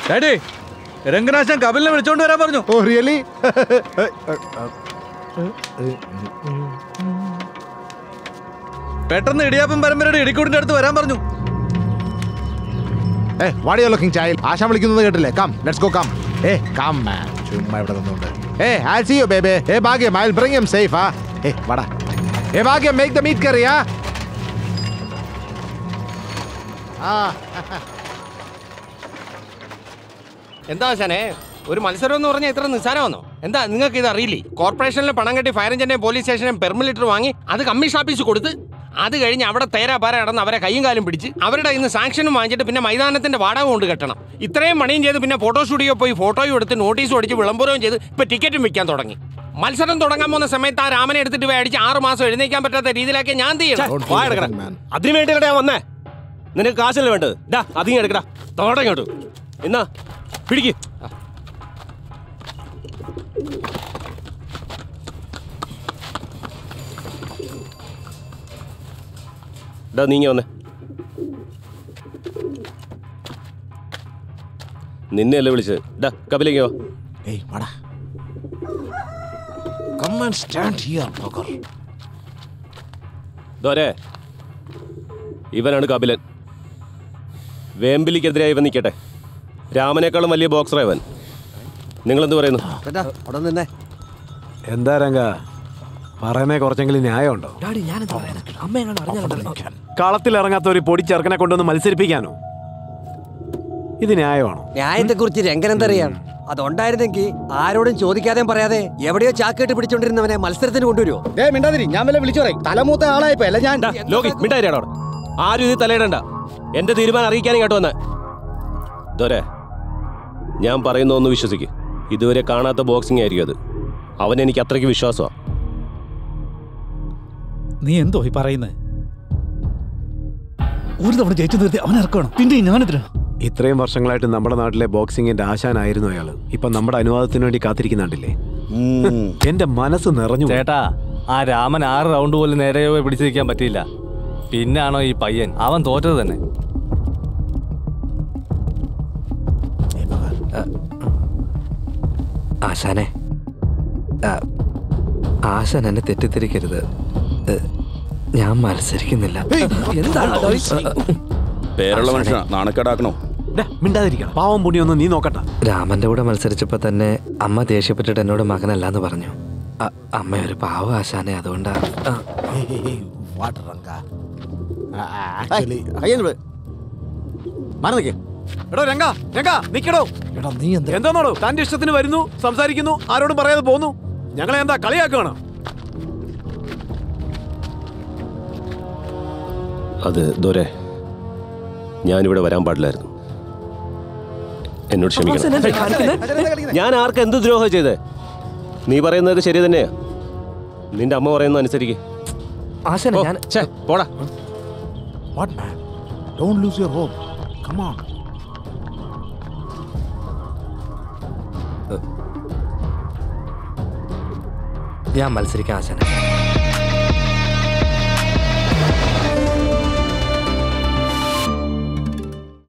Daddy രംഗനാശൻ കപിലിനെ വിളിച്ചോണ്ട് വരാൻ പറഞ്ഞു ഓ റിയലി പെട്ടെന്ന് ഇടിയാപ്പൻ പരമ്പരയുടെ ഇടിക്കൂടിന്റെ അടുത്ത് വരാൻ പറഞ്ഞു ഏ വാട്ട് യു ലുക്കിംഗ് ചൈൽഡ് ആശാൻ വിളിക്കുന്നത് കേട്ടില്ലേ കം ലെറ്റ്സ് ഗോ കം ഏ കം മാൻ ചുമ്മാ ഇവിടെ നിന്നുണ്ട് ഏ ഐ സീ യു ബേബേ ഏ ഭാഗ്യം I will bring him safe ആ ഏ വാടാ ഏ ഭാഗ്യം മേക്ക് ദ മീറ്റ് കറി ആ ആ എന്താ ശനെ ഒരു മത്സരം എന്ന് പറഞ്ഞാൽ ഇത്ര നിസ്സാരമാണോ എന്താ നിങ്ങൾക്ക് ഇത് അറിയില്ലേ കോർപ്പറേഷനിൽ പണം കെട്ടി ഫയർ എഞ്ചിന്റെയും പോലീസ് സ്റ്റേഷനും പെർമിലിറ്റർ വാങ്ങി അത് കമ്മീഷൻ ഓഫീസ് കൊടുത്ത് അത് കഴിഞ്ഞ് അവിടെ തേരാ പാര നടന്ന് അവരെ കൈയും കാലും പിടിച്ച് അവരുടെ ഇന്ന് സാങ്ഷനും വാങ്ങിച്ചിട്ട് പിന്നെ മൈതാനത്തിന്റെ വാടക കൊണ്ട് കെട്ടണം ഇത്രയും മണിയും ചെയ്ത് പിന്നെ ഫോട്ടോ സ്റ്റുഡിയോ പോയി ഫോട്ടോയും എടുത്ത് നോട്ടീസും അടിച്ച് വിളംബരവും ചെയ്ത് ഇപ്പൊ ടിക്കറ്റും വിൽക്കാൻ തുടങ്ങി മത്സരം തുടങ്ങാൻ പോകുന്ന സമയത്ത് ആ രാമനെ എടുത്തിട്ട് പോയി അടിച്ച് ആറ് മാസം എഴുന്നേക്കാൻ പറ്റാത്ത രീതിയിലാക്കി ഞാൻ എന്ത് ചെയ്യണം Don't feel എടുക്കടാ like man. അതിനു വേണ്ടിയല്ലേ ഞാൻ വന്നേ നിനക്ക് കാശല്ലേ വേണ്ടത് ഡാ അതിങ്ങ് എടുക്കടാ തോടങ്ങോട്ട് എന്നാ പിടിക്ക് ഡാ നീങ്ങി വന്നേ നിന്നെയല്ലേ വിളിച്ചത് ഡാ കപിലേക്ക് വാ ഏയ് വാടാ കം ആൻഡ് സ്റ്റാൻഡ് ഹിയർ ബ്രോക്കർ ദോരെ ഇവനാണ് കപിലൻ വേമ്പിലിക്കെതിരായി ഇവൻ നിൽക്കട്ടെ രാമനേക്കാളും വലിയ ബോക്സറാ ഇവൻ നിങ്ങളെന്ത് പറയുന്നു ചേട്ടാ അവിടെ നിന്നേ എന്താ രംഗ പറയുന്നേ കുറച്ചെങ്കിലും ന്യായമുണ്ടോ ഡാഡി ഞാനെന്താ പറയാനാ അമ്മ എങ്ങനെ അറിഞ്ഞാലോ കളത്തിലിറങ്ങാത്ത ഒരു പൊടി ചെറുക്കനെ കൊണ്ടുവന്ന് മത്സരിപ്പിക്കാനോ ഇത് ന്യായമാണോ ന്യായത്തെ കുറിച്ച് രംഗനെന്തറിയാം അതുണ്ടായിരുന്നെങ്കിൽ ആരോടും ചോദിക്കാതെയും പറയാതെ എവിടെയോ ചാക്കേട്ട് പിടിച്ചോണ്ടിരുന്നവനെ മത്സരത്തിന് കൊണ്ടുവരുമോ ഏ മിണ്ടാതിരി ഞാൻ വല്ല വിളിച്ചു പറയും തലമൂത്ത ആളായിപ്പോ അല്ല ഞാൻ ഡാ, ലോകി മിണ്ടായിരാണ് അവിടെ ആരും ഇത് തലയിടണ്ട എന്റെ തീരുമാനം അറിയിക്കാനും കേട്ടോ വന്ന് ദോരെ ഞാൻ പറയുന്ന ഒന്ന് വിശ്വസിക്ക് ഇതുവരെ കാണാത്ത ബോക്സിംഗ് ആയിരിക്കും അത് അവൻ എനിക്ക് അത്രയ്ക്ക് വിശ്വാസമാണ് നീ എന്തോ ഈ പറയുന്നത് ഒരു തവണ ജയിച്ചു നിർത്തി അവൻ ഇറക്കണം പിന്നെ ഞാനെതിരാ ഇത്രയും വർഷങ്ങളായിട്ട് നമ്മുടെ നാട്ടിലെ ബോക്സിംഗിന്റെ ആശാനായിരുന്നു അയാള് ഇപ്പൊ നമ്മുടെ അനുവാദത്തിന് വേണ്ടി കാത്തിരിക്കുന്നുണ്ടില്ലേ എന്റെ മനസ്സ് നിറഞ്ഞു പോയി. ചേട്ടാ ആ രാമൻ ആറ് റൗണ്ട് പോലും നേരെ പോയി പിടിച്ചു നിൽക്കാൻ പറ്റിയില്ല പിന്നാണോ ഈ പയ്യൻ അവൻ തോറ്റത് തന്നെ ആശാനെ ആശാൻ എന്നെ തെറ്റിദ്ധരിക്കരുത് ഞാൻ മത്സരിക്കുന്നില്ല എന്താണ് പേരുള്ള മനുഷ്യനാ നാണക്കേടാക്കണോ ഡാ, മിണ്ടാതിരിക്കണം പാവം പുണ്യൊന്നും നീ നോക്കട്ടെ രാമന്റെ കൂടെ മത്സരിച്ചപ്പോ തന്നെ അമ്മ ദേഷ്യപ്പെട്ടിട്ട് എന്നോട് മകനല്ലാന്ന് പറഞ്ഞു അ- അമ്മ ഒരു പാവ ആശാനെ അതുകൊണ്ടാ ആ, വാട്ട് റങ്ക ആക്ച്വലി മറന്നേക്ക് എടോ രംഗ രംഗ നിക്കടോ എടാ നീ എന്താ എന്താണോ തന്റെ ഇഷ്ടത്തിന് വരുന്നു സംസാരിക്കുന്നു ആരോടും പറയാതെ പോന്നു ഞങ്ങളെ എന്താ കളിയാക്കുകയാണ് അത് ദോരെ ഞാനിവിടെ വരാൻ പാടില്ലായിരുന്നു എന്നോട് ക്ഷമിക്കണം ഞാൻ ആർക്ക് എന്ത് ദ്രോഹം ചെയ്തേ നീ പറയുന്നത് ശരി തന്നെയാ നിന്റെ അമ്മ പറയുന്നത് അനുസരിക്ക് ആശാനെ ഓ, ഞാൻ ഛേ, പോടാ what man don't lose your hope come on ഞാൻ മത്സരിക്കാം ആശാനെ